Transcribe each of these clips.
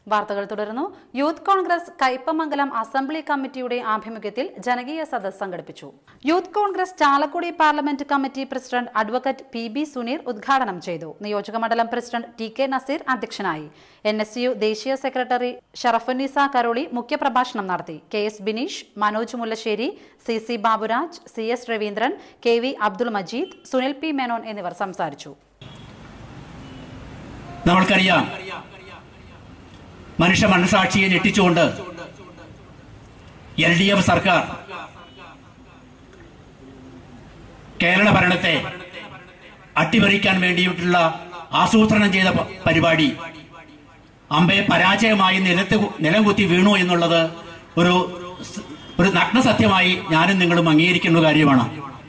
വാർത്തകൾ തുടരുന്നു youth Congress Kaipamangalam assembly കമ്മിറ്റിയുടെ ആഭിമുഖ്യത്തിൽ ജനകീയ സദസ് സംഘടിപ്പിച്ചു youth Congress Chalakudy parliament committee president advocate P B Suneer ഉദ്ഘാടനം ചെയ്തു നിയോജകമണ്ഡലം പ്രസിഡന്റ് ടി കെ നസീർ അധ്യക്ഷനായി എൻ എസ് യു ദേശീയ സെക്രട്ടറി ഷറഫുന്നിസ കരോളി മുഖ്യപ്രഭാഷണം നടത്തി K S Bineesh Manoj Mullassery C C Baburaj C S Raveendran K V Abdul Majeed Sunil P Menon എന്നിവർ സംസാരിച്ചു നമ്മൾക്കറിയാം മനുഷ്യ മനസാക്ഷിയെ ഞെട്ടിച്ചുകൊണ്ട് എൽ ഡി എഫ് സർക്കാർ കേരള ഭരണത്തെ അട്ടിമറിക്കാൻ വേണ്ടിയിട്ടുള്ള ആസൂത്രണം ചെയ്ത പ- പരിപാടി അമ്പെ പരാജയമായി നിലത്ത് കു- നിലം കുത്തി വീണു എന്നുള്ളത് ഒരു സ്- ഒരു നഗ്നസത്യമായി ഞാനും നിങ്ങളും അംഗീകരിക്കുന്ന കാര്യമാണ്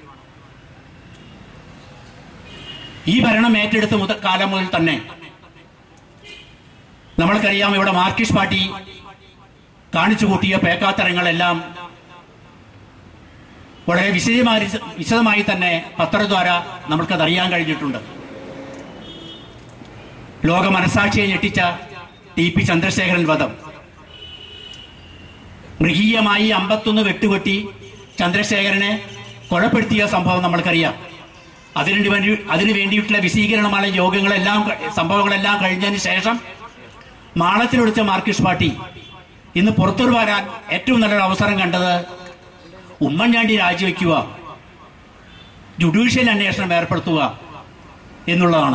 ഈ ഭരണം ഏറ്റെടുത്ത മുതൽ കാലം മുതൽ തന്നെ നമ്മൾക്കറിയാം ഇവിടെ മാർക്സിസ്റ്റ് പാർട്ടി കാണിച്ചു കൂട്ടിയ പേക്കാത്തരങ്ങളെല്ലാം വളരെ വിശദമായി വിശദമായി തന്നെ പത്രദ്വാര നമ്മൾക്കത് അറിയാൻ കഴിഞ്ഞിട്ടുണ്ട് ലോക മനസാക്ഷിയെ ഞെട്ടിച്ച ടി പി ചന്ദ്രശേഖരൻ വധം മൃഗീയമായി അമ്പത്തൊന്ന് വെട്ടുവെട്ടി ചന്ദ്രശേഖരനെ കൊലപ്പെടുത്തിയ സംഭവം നമ്മൾക്കറിയാം അതിനു വേണ്ടി അതിനു വേണ്ടിയിട്ടുള്ള വിശീകരണമായ യോഗങ്ങളെല്ലാം ക- സംഭവങ്ങളെല്ലാം കഴിഞ്ഞതിന് ശേഷം മാളത്തിലൊടിച്ച മാർക്സിസ്റ്റ് പാർട്ടി ഇന്ന് പുറത്തു വരാൻ ഏറ്റവും നല്ലൊരു അവസരം കണ്ടത് ഉമ്മൻചാണ്ടി രാജിവെക്കുക ജുഡീഷ്യൽ അന്വേഷണം ഏർപ്പെടുത്തുക എന്നുള്ളതാണ്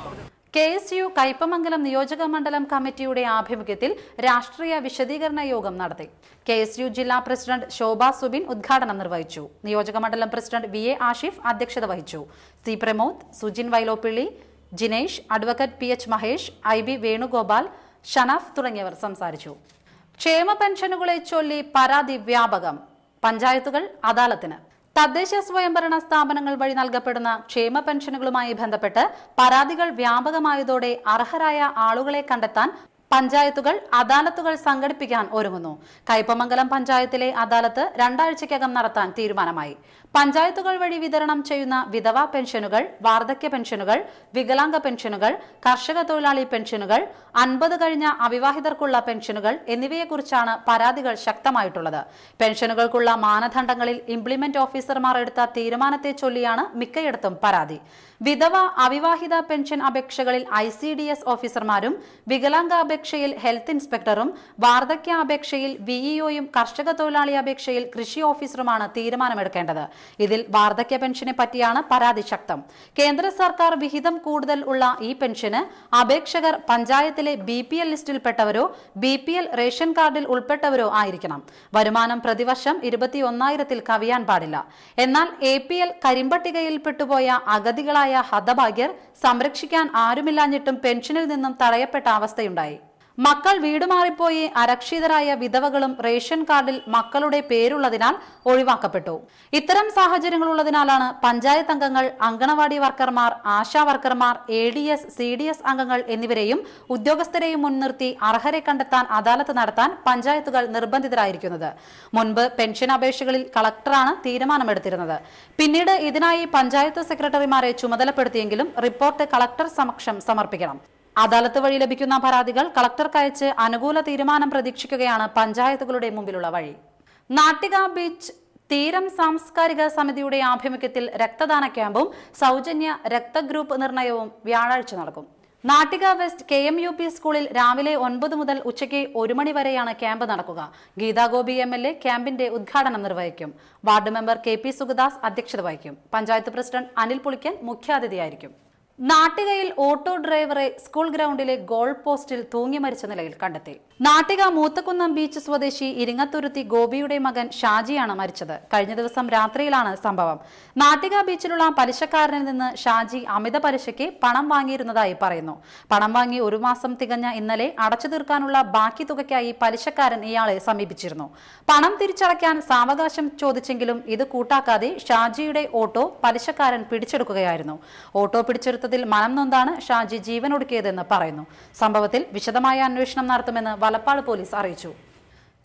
കെ എസ് യു കയ്പമംഗലം നിയോജക മണ്ഡലം കമ്മിറ്റിയുടെ ആഭിമുഖ്യത്തിൽ രാഷ്ട്രീയ വിശദീകരണ യോഗം നടത്തി കെ എസ് യു ജില്ലാ പ്രസിഡന്റ് ശോഭ സുബിൻ ഉദ്ഘാടനം നിർവഹിച്ചു നിയോജക മണ്ഡലം പ്രസിഡന്റ് വി എ ആഷിഫ് അധ്യക്ഷത വഹിച്ചു C Pramod Sujin Vyloppilly Jinesh advocate P H Mahesh I B Venugopal Shanaf തുടങ്ങിയവർ സംസാരിച്ചു ക്ഷേമ പെൻഷനുകളെ ചൊല്ലി പരാതി വ്യാപകം പഞ്ചായത്തുകൾ അദാലത്തിന് തദ്ദേശ സ്വയംഭരണ സ്ഥാപനങ്ങൾ വഴി നൽകപ്പെടുന്ന ക്ഷേമ പെൻഷനുകളുമായി ബന്ധപ്പെട്ട് പരാതികൾ വ്യാപകമായതോടെ അർഹരായ ആളുകളെ കണ്ടെത്താൻ പഞ്ചായത്തുകൾ അദാലത്തുകൾ സംഘടിപ്പിക്കാൻ ഒരുങ്ങുന്നു കയ്പമംഗലം പഞ്ചായത്തിലെ അദാലത്ത് രണ്ടാഴ്ചയ്ക്കകം നടത്താൻ തീരുമാനമായി പഞ്ചായത്തുകൾ വഴി വിതരണം ചെയ്യുന്ന വിധവാ പെൻഷനുകൾ വാർദ്ധക്യ പെൻഷനുകൾ വികലാംഗ പെൻഷനുകൾ കർഷക തൊഴിലാളി പെൻഷനുകൾ അൻപത് കഴിഞ്ഞ അവിവാഹിതർക്കുള്ള പെൻഷനുകൾ എന്നിവയെക്കുറിച്ചാണ് പരാതികൾ ശക്തമായിട്ടുള്ളത് പെൻഷനുകൾക്കുള്ള മാനദണ്ഡങ്ങളിൽ ഇംപ്ലിമെന്റ് ഓഫീസർമാർ എടുത്ത തീരുമാനത്തെ ചൊല്ലിയാണ് മിക്കയിടത്തും പരാതി വിധവ അവിവാഹിത പെൻഷൻ അപേക്ഷകളിൽ ഐ സി ഡി എസ് ഓഫീസർമാരും വികലാംഗ അപേക്ഷയിൽ ഹെൽത്ത് ഇൻസ്പെക്ടറും വാർദ്ധക്യ അപേക്ഷയിൽ വിഇഒയും കർഷക തൊഴിലാളി അപേക്ഷയിൽ കൃഷി ഓഫീസറുമാണ് തീരുമാനമെടുക്കേണ്ടത് ഇതിൽ വാർദ്ധക്യ പെൻഷനെ പറ്റിയാണ് പരാതി ശക്തം കേന്ദ്ര സർക്കാർ വിഹിതം കൂടുതൽ ഉള്ള ഈ പെൻഷന് അപേക്ഷകർ പഞ്ചായത്തിലെ ബി പി എൽ ലിസ്റ്റിൽപ്പെട്ടവരോ ബി പി എൽ റേഷൻ കാർഡിൽ ഉൾപ്പെട്ടവരോ ആയിരിക്കണം വരുമാനം പ്രതിവർഷം ഇരുപത്തിയൊന്നായിരത്തിൽ കവിയാൻ പാടില്ല എന്നാൽ എ പി എൽ കരിമ്പട്ടികയിൽപ്പെട്ടുപോയ അഗതികളായ ഹതഭാഗ്യർ സംരക്ഷിക്കാൻ ആരുമില്ലാഞ്ഞിട്ടും പെൻഷനിൽ നിന്നും തടയപ്പെട്ട അവസ്ഥയുണ്ടായി മക്കൾ വീട് മാറിപ്പോയി അരക്ഷിതരായ വിധവകളും റേഷൻ കാർഡിൽ മക്കളുടെ പേരുള്ളതിനാൽ ഒഴിവാക്കപ്പെട്ടു ഇത്തരം സാഹചര്യങ്ങൾ ഉള്ളതിനാലാണ് പഞ്ചായത്ത് അംഗങ്ങൾ അങ്കണവാടി വർക്കർമാർ ആശാ വർക്കർമാർ A D S C D S അംഗങ്ങൾ എന്നിവരെയും ഉദ്യോഗസ്ഥരെയും മുൻനിർത്തി അർഹരെ കണ്ടെത്താൻ അദാലത്ത് നടത്താൻ പഞ്ചായത്തുകൾ നിർബന്ധിതരായിരിക്കുന്നത് മുൻപ് പെൻഷൻ അപേക്ഷകളിൽ കളക്ടറാണ് തീരുമാനമെടുത്തിരുന്നത് പിന്നീട് ഇതിനായി പഞ്ചായത്ത് സെക്രട്ടറിമാരെ ചുമതലപ്പെടുത്തിയെങ്കിലും റിപ്പോർട്ട് കളക്ടർ സമക്ഷം സമർപ്പിക്കണം അദാലത്ത് വഴി ലഭിക്കുന്ന പരാതികൾ കളക്ടർക്ക് അയച്ച് അനുകൂല തീരുമാനം പ്രതീക്ഷിക്കുകയാണ് പഞ്ചായത്തുകളുടെ മുമ്പിലുള്ള വഴി നാട്ടിക ബീച്ച് തീരം സാംസ്കാരിക സമിതിയുടെ ആഭിമുഖ്യത്തിൽ രക്തദാന ക്യാമ്പും സൗജന്യ രക്തഗ്രൂപ്പ് നിർണയവും വ്യാഴാഴ്ച നടക്കും Nattika west K M U P സ്കൂളിൽ രാവിലെ ഒൻപത് മുതൽ ഉച്ചയ്ക്ക് ഒരു മണി വരെയാണ് ക്യാമ്പ് നടക്കുക Geetha Gopi M L A ക്യാമ്പിന്റെ ഉദ്ഘാടനം നിർവഹിക്കും ward member K P Sugadas അധ്യക്ഷത വഹിക്കും പഞ്ചായത്ത് പ്രസിഡന്റ് അനിൽ പുളിക്കൻ മുഖ്യാതിഥിയായിരിക്കും നാട്ടികയിൽ ഓട്ടോ ഡ്രൈവറെ സ്കൂൾ ഗ്രൗണ്ടിലെ ഗോൾ പോസ്റ്റിൽ തൂങ്ങി മരിച്ച നിലയിൽ കണ്ടെത്തി നാട്ടിക മൂത്തക്കുന്നം ബീച്ച് സ്വദേശി ഇരിങ്ങത്തുരുത്തി ഗോപിയുടെ മകൻ ഷാജിയാണ് മരിച്ചത് കഴിഞ്ഞ ദിവസം രാത്രിയിലാണ് സംഭവം നാട്ടിക ബീച്ചിലുള്ള പലിശക്കാരനിൽ നിന്ന് ഷാജി അമിത പലിശയ്ക്ക് പണം വാങ്ങിയിരുന്നതായി പറയുന്നു പണം വാങ്ങി ഒരു മാസം തികഞ്ഞ ഇന്നലെ അടച്ചു തീർക്കാനുള്ള ബാക്കി തുകയ്ക്കായി പലിശക്കാരൻ ഇയാളെ സമീപിച്ചിരുന്നു പണം തിരിച്ചടയ്ക്കാൻ സാവകാശം ചോദിച്ചെങ്കിലും ഇത് കൂട്ടാക്കാതെ ഷാജിയുടെ ഓട്ടോ പലിശക്കാരൻ പിടിച്ചെടുക്കുകയായിരുന്നു ഓട്ടോ പിടിച്ചെടുത്തതിൽ മനം നൊന്താണ് ഷാജി ജീവനൊടുക്കിയതെന്ന് പറയുന്നു സംഭവത്തിൽ വിശദമായ അന്വേഷണം നടത്തുമെന്ന് വലപ്പാട് പോലീസ് അറിയിച്ചു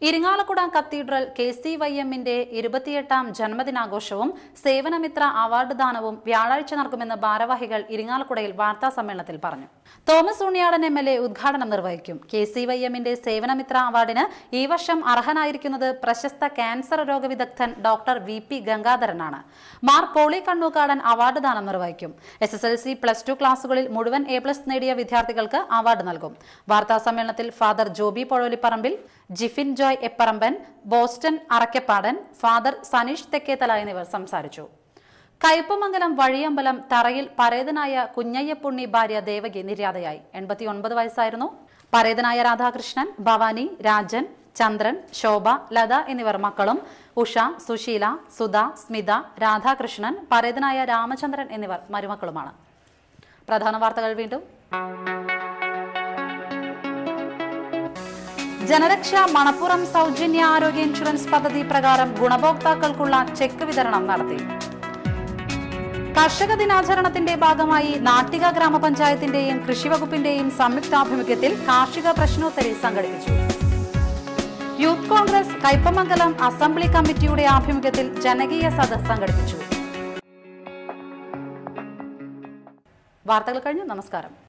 Irinjalakuda cathedral K C Y എമ്മിന്റെ ഇരുപത്തിയെട്ടാം ജന്മദിനാഘോഷവും സേവനമിത്ര അവാർഡ് ദാനവും വ്യാഴാഴ്ച നടക്കുമെന്ന് ഭാരവാഹികൾ ഇരിങ്ങാലക്കുടയിൽ വാർത്താ സമ്മേളനത്തിൽ പറഞ്ഞു Thomas Unniyadan M L A ഉദ്ഘാടനം നിർവഹിക്കും കെ സി വൈ എമ്മിന്റെ സേവനമിത്ര അവാർഡിന് ഈ വർഷം അർഹനായിരിക്കുന്നത് പ്രശസ്ത ക്യാൻസർ രോഗവിദഗ്ധൻ ഡോക്ടർ വി പി ഗംഗാധരനാണ് മാർ പോളി കണ്ണൂക്കാടൻ അവാർഡ് ദാനം നിർവഹിക്കും S S L C plus two ക്ലാസുകളിൽ മുഴുവൻ എ പ്ലസ് നേടിയ വിദ്യാർത്ഥികൾക്ക് അവാർഡ് നൽകും വാർത്താ സമ്മേളനത്തിൽ ഫാദർ ജോബി പൊഴോലിപ്പറമ്പിൽ ജിഫിൻ ജോയ് എപ്പറമ്പൻ ബോസ്റ്റൺ അറക്കപ്പാടൻ ഫാദർ സനീഷ് തെക്കേത്തല എന്നിവർ സംസാരിച്ചു കയ്പമംഗലം വഴിയമ്പലം തറയിൽ പരേതനായ കുഞ്ഞയ്യപ്പുണ്ണി ഭാര്യ ദേവകി നിര്യാതയായി എൺപത്തിയൊൻപത് വയസ്സായിരുന്നു പരേതനായ രാധാകൃഷ്ണൻ ഭവാനി രാജൻ ചന്ദ്രൻ ശോഭ ലത എന്നിവർ മക്കളും ഉഷ സുശീല സുധ സ്മിത രാധാകൃഷ്ണൻ പരേതനായ രാമചന്ദ്രൻ എന്നിവർ മരുമക്കളുമാണ് പ്രധാന വാർത്തകൾ വീണ്ടും ജനരക്ഷ മണപ്പുറം സൗജന്യ ആരോഗ്യ ഇൻഷുറൻസ് പദ്ധതി പ്രകാരം ഗുണഭോക്താക്കൾക്കുള്ള ചെക്ക് വിതരണം നടത്തി കർഷക ദിനാചരണത്തിന്റെ ഭാഗമായി നാട്ടിക ഗ്രാമപഞ്ചായത്തിന്റെയും കൃഷിവകുപ്പിന്റെയും സംയുക്താഭിമുഖ്യത്തിൽ കാർഷിക പ്രശ്നോത്തരി സംഘടിപ്പിച്ചു യൂത്ത് കോൺഗ്രസ് കയ്പമംഗലം അസംബ്ലി കമ്മിറ്റിയുടെ ആഭിമുഖ്യത്തിൽ ജനകീയ സദസ് സംഘടിപ്പിച്ചു വാർത്തകൾ കഴിഞ്ഞു നമസ്കാരം